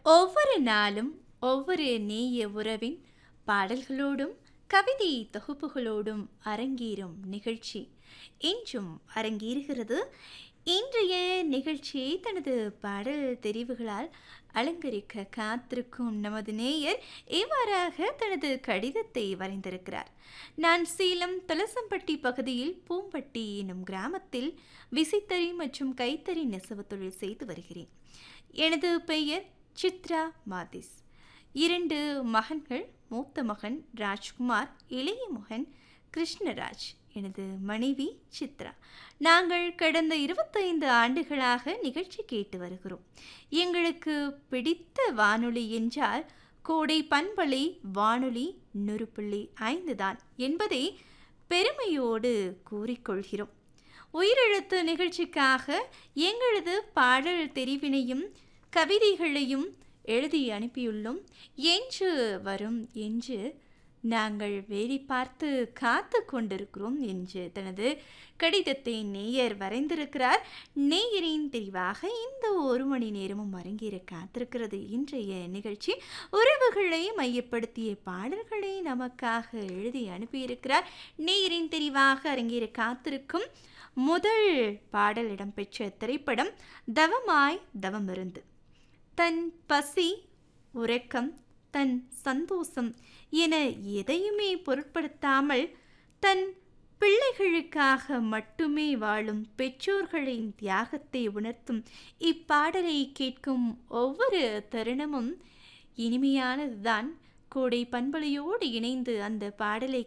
ஒவ்வொரு நாளும் ஒவ்வொரு நேய உறவின் பாடல்களோடும் கவிதை தொகுப்புகளோடும் அரங்கேறும் நிகழ்ச்சி இன்றும் அரங்கேறுகிறது இன்றைய நிகழ்ச்சியை தனது பாடல் தெரிவுகளால் அலங்கரிக்க காத்திருக்கும் நமது நேயர் இவ்வாறாக தனது கடிதத்தை வரைந்திருக்கிறார் நான் சேலம் தலசம்பட்டி பகுதியில் பூம்பட்டி எனும் கிராமத்தில் விசைத்தறி மற்றும் கைத்தறி நெசவு தொழில் செய்து வருகிறேன் எனது பெயர் சித்ரா மாதிஸ் இரண்டு மகன்கள் மூத்த மகன் ராஜ்குமார் இளைய மகன் கிருஷ்ணராஜ் எனது மனைவி சித்ரா நாங்கள் கடந்த இருபத்தைந்து ஆண்டுகளாக நிகழ்ச்சி கேட்டு வருகிறோம் எங்களுக்கு பிடித்த வானொலி என்றால் கோடை பண்பலை வானொலி நுறுப்புள்ளி ஐந்து தான் என்பதை பெருமையோடு கூறிக்கொள்கிறோம் உயிரெழுத்து நிகழ்ச்சிக்காக எங்களது பாடல் தெரிவினையும் கவிதைகளையும் எழுதி அனுப்பியுள்ளோம் என்று வரும் என்று நாங்கள் வேடி பார்த்து காத்து கொண்டிருக்கிறோம் என்று தனது கடிதத்தை நேயர் வரைந்திருக்கிறார் நேயரின் தெரிவாக இந்த ஒரு மணி நேரமும் அரங்கேற காத்திருக்கிறது இன்றைய நிகழ்ச்சி உறவுகளை மையப்படுத்திய பாடல்களை நமக்காக எழுதி அனுப்பியிருக்கிறார் நேயரின் தெரிவாக அரங்கேற காத்திருக்கும் முதல் பாடல் இடம்பெற்ற திரைப்படம் தவமாய் தவமிருந்து தன் பசி உறக்கம் தன் சந்தோஷம் என எதையுமே பொருட்படுத்தாமல் தன் பிள்ளைகளுக்காக மட்டுமே வாழும் பெற்றோர்களின் தியாகத்தை உணர்த்தும் இப்பாடலை கேட்கும் ஒவ்வொரு தருணமும் இனிமையானதுதான் கோடை பண்பலையோடு இணைந்து அந்த பாடலை